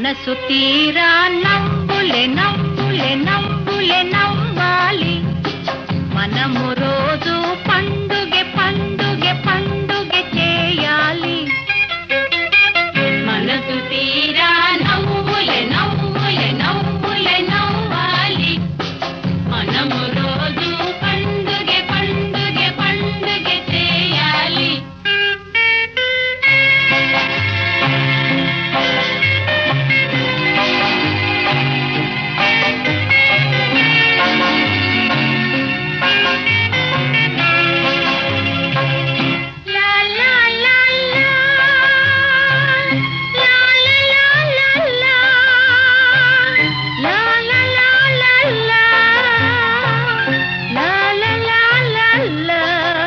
మనసు తీరా నవ్వులే నవ్వులే నవ్వులే నవ్వాలి మనము రోజు పండుగ పండుగ పండుగ చేయాలి మనసు తీరా నవ్వులే నవ్వులే నవ్వులే నవ్వాలి మనము రోజు పండుగ పండుగ పండుగ చేయాలి La la la la La la la la la La la la la la La la la la la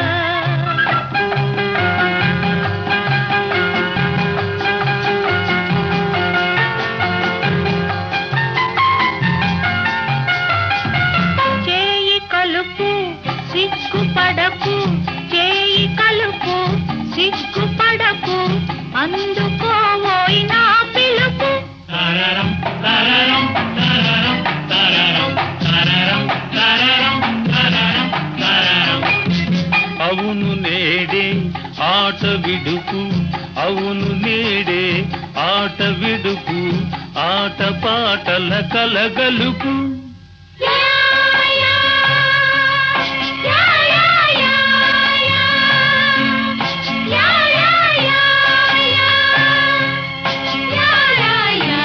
చేయి కలుపు సిగ్గుపడకు చేయి కలుపు సిగ్గుపడకు అందుకోవోయి నా పిలుపు తరరం తరరం తరరం తరరం తరరం తరరం తరరం తరరం అవును నేడే ఆట విడుపు అవును నేడే ఆట విడుపు ఆట పాటల కలగలుపు యా యా యా యా యా యా యా యా యా యా యా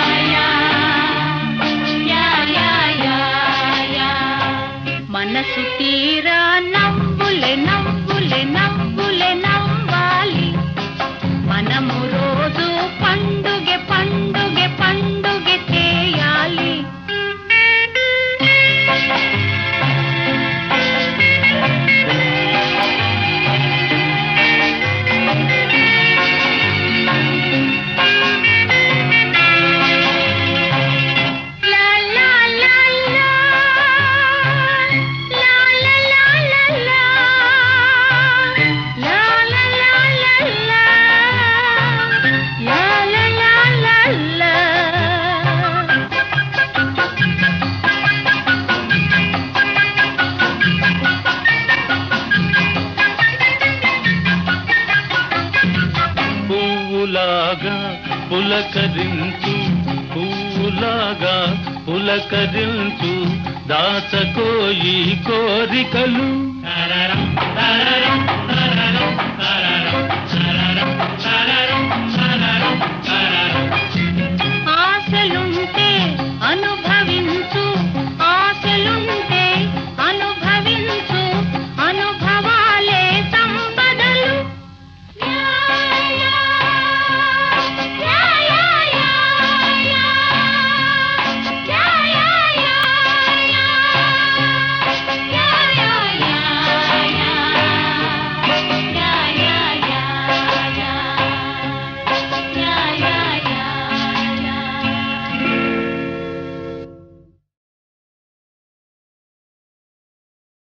యా యా యా మనసు తీరా నవ్వులే నవ్వులే నవ్వులే నవ్వాలి మనము రోజు పండుగ పండుగ పండుగ చేయాలి La la la la La la la la la La la la la la La la la la la పువ్వులాగా పులకరించు పువ్వులాగా పులకరించు దాచకోయి కోరికలు తరరం తరరం